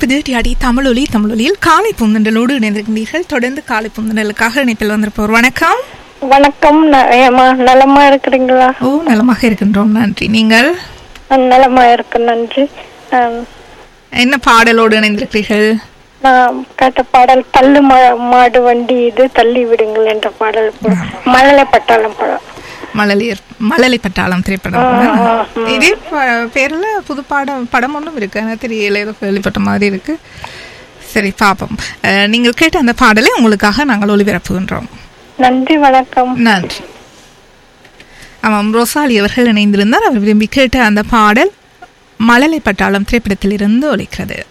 கொண்டிருப்பது டிஆடி தமிழொலி தமிழொலியில் காலை புந்தண்டலோடு இணைந்திருக்கின்றீர்கள் தொடர்ந்து காலை புந்தண்டலுக்காக இணைப்பில் வந்திருப்போர் வணக்கம் வணக்கம் ந- ஏம்மா நலமா இருக்கிறீங்களா ஓ நலமாக இருக்கின்றோம் நன்றி நீங்கள் நான் நலமா இருக்கு நன்றி ஆம், என்ன பாடலோடு இணைந்திருக்கிறீர்கள் நான் கேட்ட பாடல் தள்ளு மா- மாடு வண்டி இது தள்ளி விடுங்கள் என்ற பாடல் போ- மழலை பட்டாளம் படம் மழலையர் மழலை பட்டாளம் திரைப்படம் இதே ப- பேர்ல புது பாடம் படம் ஒன்றும் இருக்கு எனக்கு தெரியல ஏதோ கேள்விப்பட்ட மாதிரி இருக்கு சரி பாப்போம் அஹ், நீங்கள் கேட்ட அந்த பாடலை உங்களுக்காக நாங்கள் ஒளிபரப்புகின்றோம் நன்றி வணக்கம் நன்றி ஆமாம் ரோசாலி அவர்கள் இணைந்திருந்தார் அவர் விரும்பி கேட்ட அந்த பாடல் மழலை பட்டாளம் திரைப்படத்திலிருந்து ஒலிக்கிறது